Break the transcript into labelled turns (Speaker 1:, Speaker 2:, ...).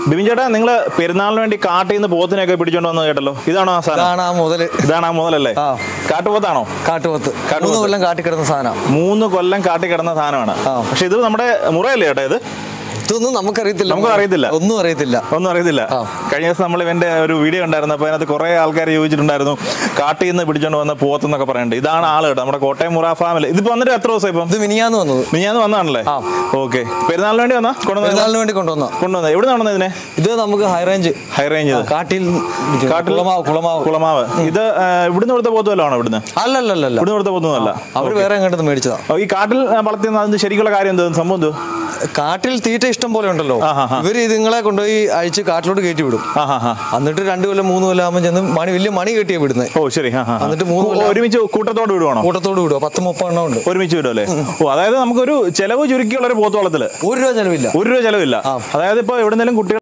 Speaker 1: ബിബിൻ ചേട്ടാ നിങ്ങൾ പെരുന്നാളിന് വേണ്ടി കാട്ടിൽ നിന്ന് പോത്തിനെയൊക്കെ പിടിച്ചോണ്ട് വന്നത് കേട്ടല്ലോ ഇതാണോ ആ സാധനം
Speaker 2: ഇതാണ് ആ മുതല്
Speaker 1: ഇതാണ് ആ മുതലല്ലേ
Speaker 2: ആ.
Speaker 1: കാട്ടുപോത്താണോ
Speaker 2: കാട്ടുപോത്ത്
Speaker 1: കാട്ടുപോത്ത്.
Speaker 2: മൂന്ന് കൊല്ലം കാട്ടിക്കിടന്ന സാധനം
Speaker 1: മൂന്ന് കൊല്ലം കാട്ടി കിടന്ന സാധനമാണ്
Speaker 2: ആ.
Speaker 1: പക്ഷെ ഇത് നമ്മുടെ മുറയല്ലേ ചേട്ടാ ഇത്
Speaker 2: ഇതൊന്നും നമുക്കറിയത്തില്ല
Speaker 1: നമുക്കും അറിയത്തില്ല.
Speaker 2: ഒന്നും അറിയത്തില്ല
Speaker 1: ഒന്നും അറിയത്തില്ല
Speaker 2: ആ.
Speaker 1: കഴിഞ്ഞ ദിവസം നമ്മൾ ഇവന്റെ ഒരു വീഡിയോ ഉണ്ടായിരുന്നു അപ്പൊ അതിനകത്ത് കുറെ ആൾക്കാർ ചോദിച്ചിട്ടുണ്ടായിരുന്നു കാട്ടിൽ നിന്ന് പിടിച്ചോണ്ട് വന്ന പോത്തെന്നൊക്കെ പറയുന്നുണ്ട് ഇതാണ് ആള് കേട്ടോ നമ്മുടെ കോട്ടയം മുറ ഫാമിലി ഇതിപ്പോ വന്നിട്ട് എത്ര ദിവസം ഇപ്പം
Speaker 2: ഇത് മിനിയാന്ന് വന്നത്
Speaker 1: മിനിഞ്ഞാന്ന് വന്നതാണല്ലേ
Speaker 2: ആ.
Speaker 1: ഓക്കെ പെരുന്നാളിന് വേണ്ടി വന്നാ കൊണ്ടുവന്ന
Speaker 2: പെരുന്നാളിന് വേണ്ടി കൊണ്ടുവന്ന
Speaker 1: കൊണ്ടുവന്നത് എവിടെ നിന്നാണ് ഇതിനെ
Speaker 2: ഇത് നമുക്ക് ഹൈ റേഞ്ച്
Speaker 1: ഹൈ റേഞ്ച്
Speaker 2: കാട്ടിൽ
Speaker 1: കാട്ടിൽ-
Speaker 2: കുളമാവ് കുളമാവ്
Speaker 1: കുളമാവ് ഇത് ആ, ഇവിടുന്ന് കൊടുത്ത പോത്തുമല്ലോ ഇവിടുന്ന്
Speaker 2: അല്ലല്ലല്ല
Speaker 1: ഇവിടുന്ന് കൊടുത്ത പോത്തൊന്നുമല്ല
Speaker 2: അവര് വേറെ എങ്ങോട്ട് മേടിച്ചതാ
Speaker 1: ഓ, ഈ കാട്ടിൽ ആ, വളർത്തുന്ന അതിന്റെ ശരിക്കുള്ള കാര്യം എന്തോ സംഭവം എന്തോ
Speaker 2: കാട്ടിൽ തീറ്റ ഇഷ്ടം പോലെ ഉണ്ടല്ലോ
Speaker 1: ആ, ആ, ആ.
Speaker 2: ഇവര് ഇതുങ്ങളെ കൊണ്ടുപോയി അഴിച്ച് കാട്ടിലോട്ട് കയറ്റി വിടും
Speaker 1: ആ ഹാ ഹാ
Speaker 2: എന്നിട്ട് രണ്ടു കൊല്ലം മൂന്ന് കൊല്ലം ആകുമ്പോൾ ചെന്ന് മണി വലിയ മണി കെട്ടിയാ വിടുന്നത്
Speaker 1: ഓ ശരി ആ, ആ, ആ.
Speaker 2: എന്നിട്ട് മൂന്ന്
Speaker 1: ഓ,
Speaker 2: കൊല്ലം-
Speaker 1: ഒരുമിച്ച് കൂട്ടത്തോട് വിടുവാണോ
Speaker 2: കൂട്ടത്തോട് വിടുക പത്ത് മുപ്പെണ്ണം ഉണ്ട്
Speaker 1: ഒരുമിച്ച് വിടും അല്ലേ ഓ അതായത് നമുക്കൊരു ചെലവ് ചുരുക്കിയുള്ള ഒരു പോത്ത് വളർത്തല്
Speaker 2: ഒരു രൂപ ചെലവില്ല
Speaker 1: ഒരു രൂപ ചെലവില്ല
Speaker 2: ആ.
Speaker 1: അതായത് ഇപ്പൊ എവിടെന്നെങ്കിലും കുട്ടികൾ